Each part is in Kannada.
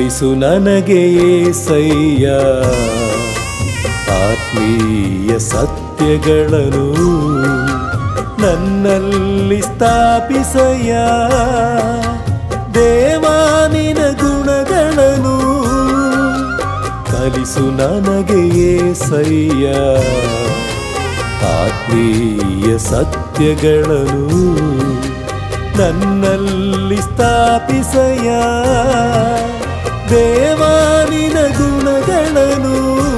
ಕಲಿಸು ನನಗೆ ಏಸಯ್ಯ ಆತ್ಮೀಯ ಸತ್ಯಗಳನ್ನು ನನ್ನಲ್ಲಿ ಸ್ಥಾಪಿಸಯ್ಯ ದೇವಾನಿನ ಗುಣಗಳನ್ನು ಕಲಿಸು ನನಗೆ ಏಸಯ್ಯ ಆತ್ಮೀಯ ಸತ್ಯಗಳನ್ನು ನನ್ನಲ್ಲಿ ಸ್ಥಾಪಿಸಯ್ಯ ದೇವಾನಿನ ಗುಣಗಳನ್ನು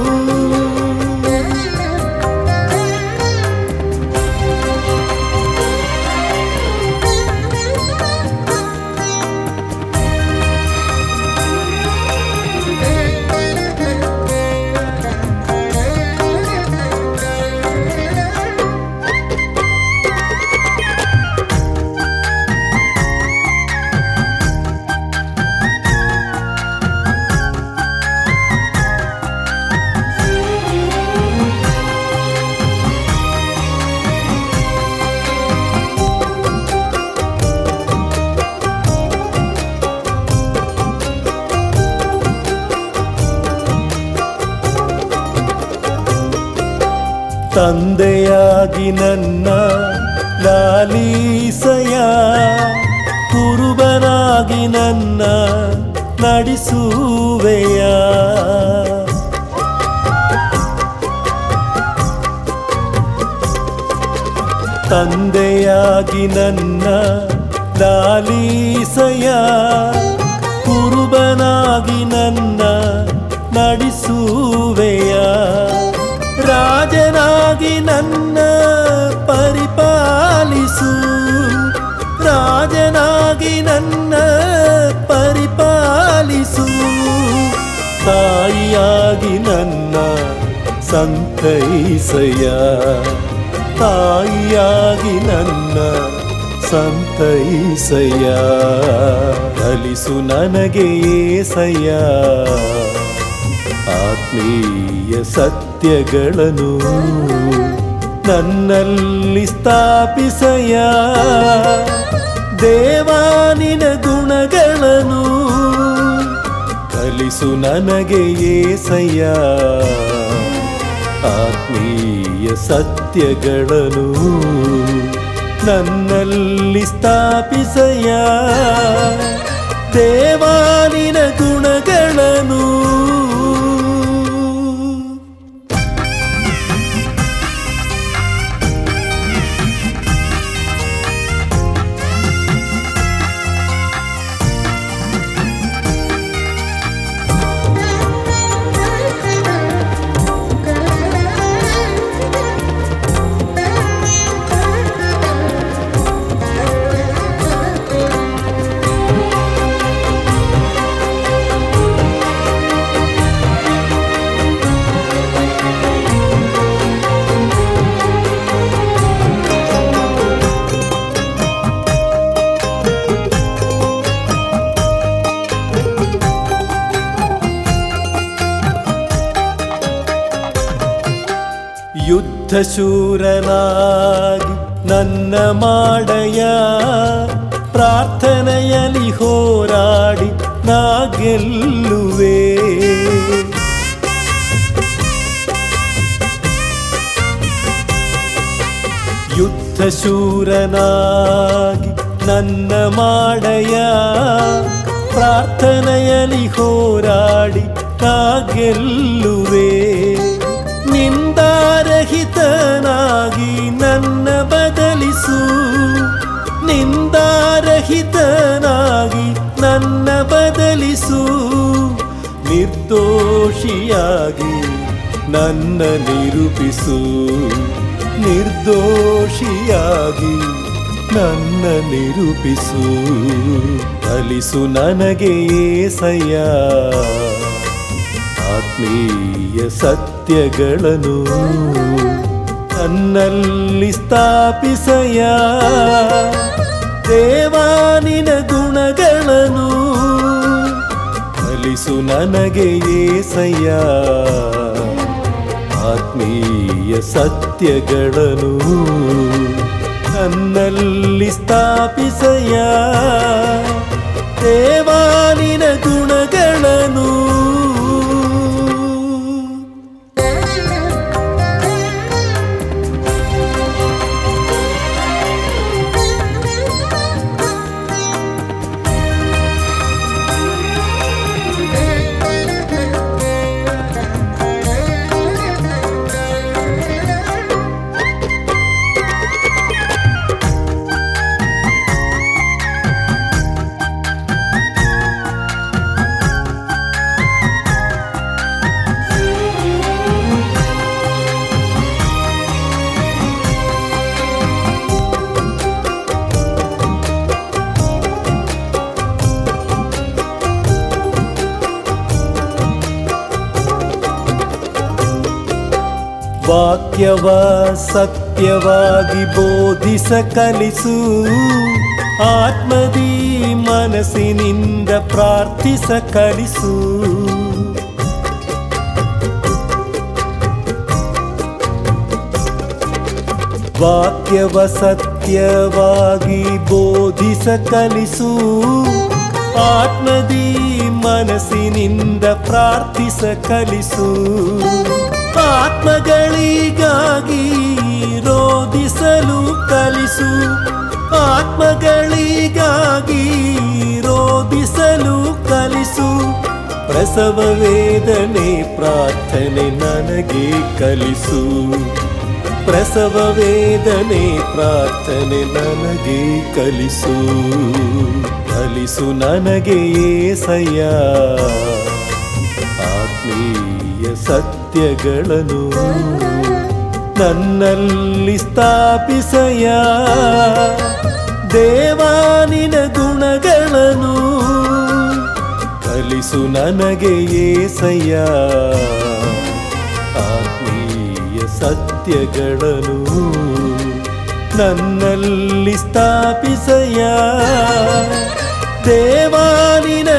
ತಂದೆಯಾಗಿ ನನ್ನ ಲಾಲೀಸಯ ಕುರುಬನಾಗಿ ನನ್ನ ನಡೆಸುವೆಯ ತಂದೆಯಾಗಿ ನನ್ನ ಲಾಲೀಸಯ ಕುರುಬನಾಗಿ ನನ್ನ ನಡೆಸುವೆಯ ರಾಜನಾಗಿ ನನ್ನ ಪರಿಪಾಲಿಸು ರಾಜನಾಗಿ ನನ್ನ ಪರಿಪಾಲಿಸು ತಾಯಿಯಾಗಿ ನನ್ನ ಸಂತೈಸಯ ತಾಯಿಯಾಗಿ ನನ್ನ ಸಂತೈಸಯ್ಯ ಕಲಿಸು ನನಗೆ ಏಸಯ್ಯ ಆತ್ಮೀಯ ಸತ್ಯಗಳನ್ನು ನನ್ನಲ್ಲಿ ಸ್ಥಾಪಿಸಯ್ಯ ದೇವಾನಿನ ಗುಣಗಳನ್ನು ಕಲಿಸು ನನಗೆ ಏಸಯ್ಯ ಆತ್ಮೀಯ ಸತ್ಯಗಳನ್ನು ನನ್ನಲ್ಲಿ ಸ್ಥಾಪಿಸಯ್ಯ ದೇವಾನಿನ ಗುಣಗಳನ್ನು ಯುದ್ಧಶೂರನಾಗಿ ನನ್ನ ಮಾಡಯ ಪ್ರಾರ್ಥನೆಯಲ್ಲಿ ಹೋರಾಡಿ ನಾ ಗೆಲ್ಲುವೆ ಯುದ್ಧಶೂರನಾಗಿ ನನ್ನ ಮಾಡಯ ಪ್ರಾರ್ಥನೆಯಲ್ಲಿ ಹೋರಾಡಿ ನಾ ಗೆಲ್ಲುವೆ ನಿಂದಾರಹಿತನಾಗಿ ನನ್ನ ಬದಲಿಸು ನಿಂದಾರಹಿತನಾಗಿ ನನ್ನ ಬದಲಿಸು ನಿರ್ದೋಷಿಯಾಗಿ ನನ್ನ ನಿರೂಪಿಸು ನಿರ್ದೋಷಿಯಾಗಿ ನನ್ನ ನಿರೂಪಿಸು ಕಲಿಸು ನನಗೆ ಏಸಯ್ಯ ಆತ್ಮೀಯ ಸತ್ಯಗಳನ್ನು ನನ್ನಲ್ಲಿ ಸ್ಥಾಪಿಸಯ ದೇವಾನಿನ ಗುಣಗಳನ್ನು ಕಲಿಸು ನನಗೆ ಏಸಯ್ಯ ಆತ್ಮೀಯ ಸತ್ಯಗಳನ್ನು ನನ್ನಲ್ಲಿ ಸ್ಥಾಪಿಸಯ ದೇವಾನಿನ ಗುಣಗಳನ್ನು ವಾಕ್ಯವ ಸತ್ಯವಾಗಿ ಬೋಧಿಸ ಕಲಿಸು ಆತ್ಮದಿ ಮನಸ್ಸಿನಿಂದ ಪ್ರಾರ್ಥಿಸ ಕಲಿಸು ವಾಕ್ಯವ ಸತ್ಯವಾಗಿ ಬೋಧಿಸ ಕಲಿಸು ಆತ್ಮದಿ ಮನಸ್ಸಿನಿಂದ ಪ್ರಾರ್ಥಿಸ ಕಲಿಸು ಆತ್ಮಗಳಿಗಾಗಿ ರೋಧಿಸಲು ಕಲಿಸು ಆತ್ಮಗಳಿಗಾಗಿ ರೋಧಿಸಲು ಕಲಿಸು ಪ್ರಸವ ವೇದನೆ ಪ್ರಾರ್ಥನೆ ನನಗೆ ಕಲಿಸು ಪ್ರಸವ ವೇದನೆ ಪ್ರಾರ್ಥನೆ ನನಗೆ ಕಲಿಸು ಕಲಿಸು ನನಗೆ ಏಸಯ್ಯ ಆತ್ಮೀಯ ಸತ್ಯಗಳನ್ನು ನನ್ನಲ್ಲಿ ಸ್ಥಾಪಿಸಯ ದೇವಾನಿನ ಗುಣಗಳನ್ನು ಕಲಿಸು ನನಗೆ ಏಸಯ್ಯ ಆತ್ಮೀಯ ಸತ್ಯಗಳನ್ನು ನನ್ನಲ್ಲಿ ಸ್ಥಾಪಿಸಯ ದೇವಾನಿನ